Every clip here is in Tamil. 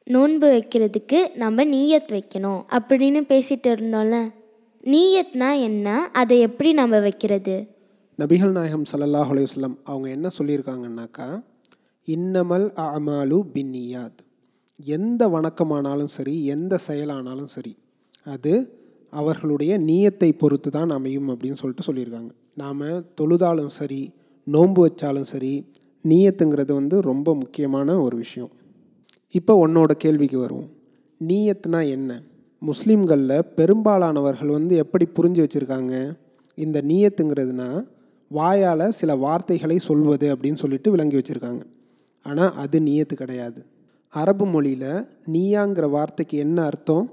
நோன்பு வைக்கிறதுக்கு நம்ம நீயத் வைக்கணும் அப்படின்னு பேசிட்டு இருந்தோம்ல நீயத்னா என்ன அதை எப்படி நம்ம வைக்கிறது நபிகள் நாயகம் ஸல்லல்லாஹு அலைஹி வஸல்லம் அவங்க என்ன சொல்லியிருக்காங்கன்னாக்கா இன்னமல் அமாலு பின்னியாத் எந்த வணக்கமானாலும் சரி எந்த செயலானாலும் சரி அது அவர்களுடைய நீயத்தை பொறுத்து தான் அமையும் அப்படின்னு சொல்லிட்டு சொல்லியிருக்காங்க நாம் தொழுதாலும் சரி நோன்பு வச்சாலும் சரி நீயத்துங்கிறது வந்து ரொம்ப முக்கியமான ஒரு விஷயம் இப்போ உன்னோட கேள்விக்கு வருவோம் நீயத்னா என்ன முஸ்லீம்களில் பெரும்பாலானவர்கள் வந்து எப்படி புரிஞ்சு வச்சுருக்காங்க இந்த நீயத்துங்கிறதுனா வாயால் சில வார்த்தைகளை சொல்வது அப்படின்னு சொல்லிட்டு விளங்கி வச்சுருக்காங்க ஆனால் அது நீயத்து கிடையாது அரபு மொழியில் நீயாங்கிற வார்த்தைக்கு என்ன அர்த்தம்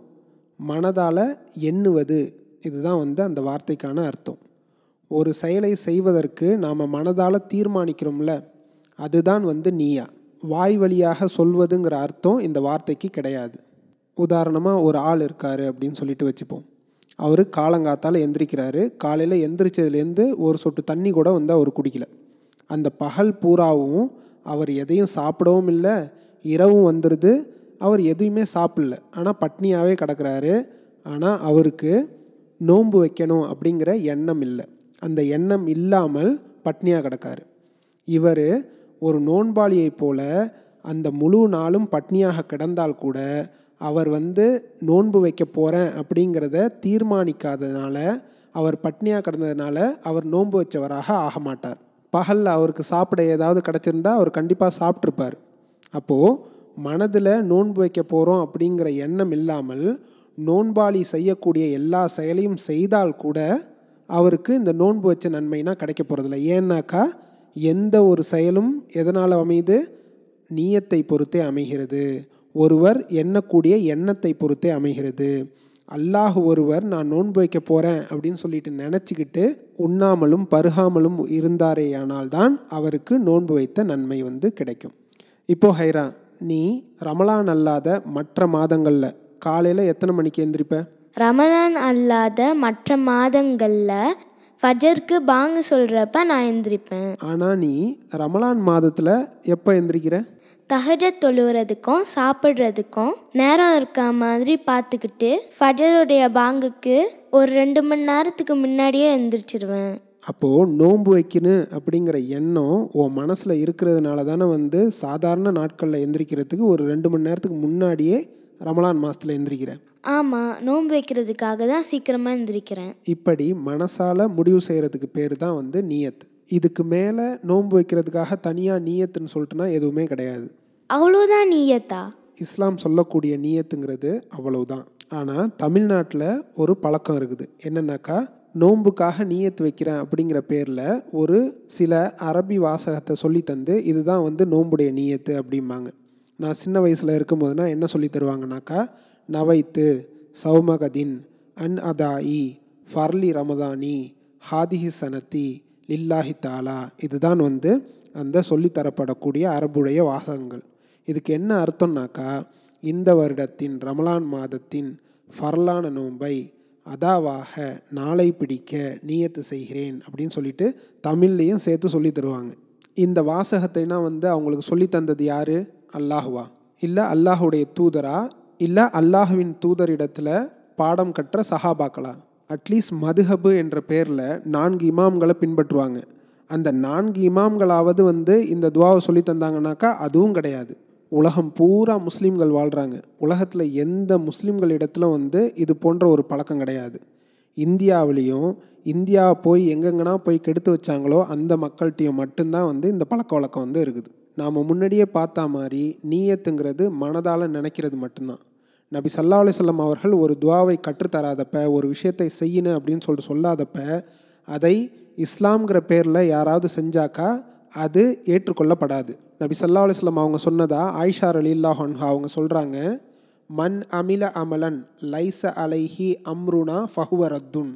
மனதால் எண்ணுவது இதுதான் வந்து அந்த வார்த்தைக்கான அர்த்தம் ஒரு செயலை செய்வதற்கு நாம் மனதால் தீர்மானிக்கிறோம்ல அதுதான் வந்து நீயா வாய் வழியாக சொல்வதுங்கிற அர்த்தம் இந்த வார்த்தைக்கு கிடையாது உதாரணமாக ஒரு ஆள் இருக்கார் அப்படின்னு சொல்லிட்டு வச்சுப்போம் அவர் காலங்காத்தால் எந்திரிக்கிறாரு காலையில் எந்திரிச்சதுலேருந்து ஒரு சொட்டு தண்ணி கூட வந்து அவர் குடிக்கல அந்த பகல் பூராவும் அவர் எதையும் சாப்பிடவும் இல்லை இரவும் வந்துடுது அவர் எதுவுமே சாப்பிடல ஆனால் பட்னியாகவே கிடக்கிறாரு ஆனால் அவருக்கு நோன்பு வைக்கணும் அப்படிங்கிற எண்ணம் இல்லை அந்த எண்ணம் இல்லாமல் பட்னியாக கிடக்காரு இவர் ஒரு நோன்பாளியைப் போல அந்த முழு நாளும் பட்னியாக கிடந்தால் கூட அவர் வந்து நோன்பு வைக்க போகிறேன் அப்படிங்கிறத தீர்மானிக்காததுனால அவர் பட்னியாக கிடந்ததுனால அவர் நோன்பு வச்சவராக ஆக மாட்டார் பகலில் அவருக்கு சாப்பிட ஏதாவது கிடச்சிருந்தா அவர் கண்டிப்பாக சாப்பிட்ருப்பார் அப்போது மனதில் நோன்பு வைக்க போகிறோம் அப்படிங்கிற எண்ணம் இல்லாமல் நோன்பாளி செய்யக்கூடிய எல்லா செயலையும் செய்தால் கூட அவருக்கு இந்த நோன்பு வச்ச நன்மைனா கிடைக்க போகிறதில்ல ஏன்னாக்கா எந்த ஒரு செயலும் எதனால் அமையுது நீயத்தை பொறுத்தே அமைகிறது ஒருவர் எண்ணக்கூடிய எண்ணத்தை பொறுத்தே அமைகிறது அல்லாஹ் ஒருவர் நான் நோன்பு வைக்க போகிறேன் அப்படின்னு சொல்லிட்டு நினச்சிக்கிட்டு உண்ணாமலும் பருகாமலும் இருந்தாரேயானால் தான் அவருக்கு நோன்பு வைத்த நன்மை வந்து கிடைக்கும் இப்போ ஹைரா நீ ரமலான் அல்லாத மற்ற மாதங்களில் காலையில் எத்தனை மணிக்கு எந்திரிப்ப ரமலான் அல்லாத மற்ற மாதங்களில் ஃபஜருக்கு பாங்கு சொல்கிறப்ப நான் எந்திரிப்பேன் ஆனால் நீ ரமலான் மாதத்தில் எப்போ எந்திரிக்கிற தஹஜத் தொழுவுறதுக்கும் சாப்பிட்றதுக்கும் நேரம் இருக்க மாதிரி பார்த்துக்கிட்டு ஃபஜருடைய பாங்குக்கு ஒரு ரெண்டு மணி நேரத்துக்கு முன்னாடியே எந்திரிச்சிருவேன் அப்போது நோன்பு வைக்கணும் அப்படிங்கிற எண்ணம் உன் மனசில் இருக்கிறதுனால தானே வந்து சாதாரண நாட்களில் எந்திரிக்கிறதுக்கு ஒரு ரெண்டு மணி நேரத்துக்கு முன்னாடியே ரமலான் மாதத்தில் எந்திரிக்கிறேன் ஆமாம் நோன்பு வைக்கிறதுக்காக தான் சீக்கிரமாக எந்திரிக்கிறேன் இப்படி மனசால் முடிவு செய்கிறதுக்கு பேர் தான் வந்து நீயத் இதுக்கு மேலே நோன்பு வைக்கிறதுக்காக தனியாக நீயத்துன்னு சொல்லிட்டுனா எதுவுமே கிடையாது அவ்வளோதான் நீயத்தா இஸ்லாம் சொல்லக்கூடிய நீயத்துங்கிறது அவ்வளவுதான் ஆனால் தமிழ்நாட்டில் ஒரு பழக்கம் இருக்குது என்னென்னாக்கா நோன்புக்காக நீயத்து வைக்கிறேன் அப்படிங்கிற பேரில் ஒரு சில அரபி வாசகத்தை சொல்லி தந்து இதுதான் வந்து நோன்புடைய நீயத்து அப்படிம்பாங்க நான் சின்ன வயசில் இருக்கும்போதுனா என்ன சொல்லி தருவாங்கனாக்கா நவைத்து சௌமகதின் அன் அதாயி ஃபர்லி ரமதானி ஹாதிஹி சனத்தி லில்லாஹி தாலா இதுதான் வந்து அந்த சொல்லித்தரப்படக்கூடிய அரபுடைய வாசகங்கள் இதுக்கு என்ன அர்த்தம்னாக்கா இந்த வருடத்தின் ரமலான் மாதத்தின் ஃபர்லான நோன்பை அதாவாக நாளை பிடிக்க நீயத்து செய்கிறேன் அப்படின்னு சொல்லிட்டு தமிழ்லேயும் சேர்த்து சொல்லி தருவாங்க இந்த வாசகத்தைனா வந்து அவங்களுக்கு சொல்லி தந்தது யார் அல்லாஹுவா இல்லை அல்லாஹுடைய தூதரா இல்லை அல்லாஹுவின் தூதரிடத்தில் பாடம் கற்ற சஹாபாக்களா அட்லீஸ்ட் மதுஹபு என்ற பேரில் நான்கு இமாம்களை பின்பற்றுவாங்க அந்த நான்கு இமாம்களாவது வந்து இந்த துவாவை சொல்லி தந்தாங்கனாக்கா அதுவும் கிடையாது உலகம் பூரா முஸ்லீம்கள் வாழ்கிறாங்க உலகத்தில் எந்த முஸ்லீம்களிடத்திலும் வந்து இது போன்ற ஒரு பழக்கம் கிடையாது இந்தியாவிலையும் இந்தியா போய் எங்கெங்கன்னா போய் கெடுத்து வச்சாங்களோ அந்த மக்கள்கிட்டையும் மட்டும்தான் வந்து இந்த பழக்க வழக்கம் வந்து இருக்குது நாம் முன்னாடியே பார்த்தா மாதிரி நீயத்துங்கிறது மனதால் நினைக்கிறது மட்டும்தான் நபி சல்லா அலிசல்லாம் அவர்கள் ஒரு துவாவை கற்றுத்தராதப்ப ஒரு விஷயத்தை செய்யணும் அப்படின்னு சொல்லிட்டு சொல்லாதப்ப அதை இஸ்லாம்ங்கிற பேரில் யாராவது செஞ்சாக்கா அது ஏற்றுக்கொள்ளப்படாது நபி சல்லா அலிஸ்லாம் அவங்க சொன்னதா ஆயிஷா அலில்லாஹ் அவங்க சொல்கிறாங்க மன் அமில அமலன் லைச அலைஹி அம்ருனா ஃபஹுவரத்துன்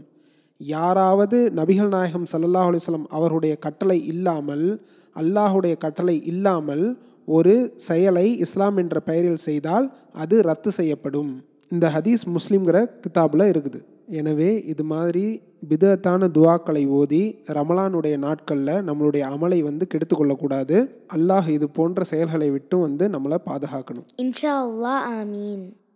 யாராவது நபிகள் நாயகம் சல்லல்லாஹ் அலிஸ்லாம் அவருடைய கட்டளை இல்லாமல் அல்லாஹுடைய கட்டளை இல்லாமல் ஒரு செயலை இஸ்லாம் என்ற பெயரில் செய்தால் அது ரத்து செய்யப்படும் இந்த ஹதீஸ் முஸ்லீம்ங்கிற கிதாபில் இருக்குது எனவே இது மாதிரி பிதத்தான துவாக்களை ஓதி ரமலானுடைய நாட்களில் நம்மளுடைய அமலை வந்து கெடுத்துக்கொள்ளக்கூடாது அல்லாஹ் இது போன்ற செயல்களை விட்டும் வந்து நம்மளை பாதுகாக்கணும் இன்ஷா அல்லாஹ் ஆமீன்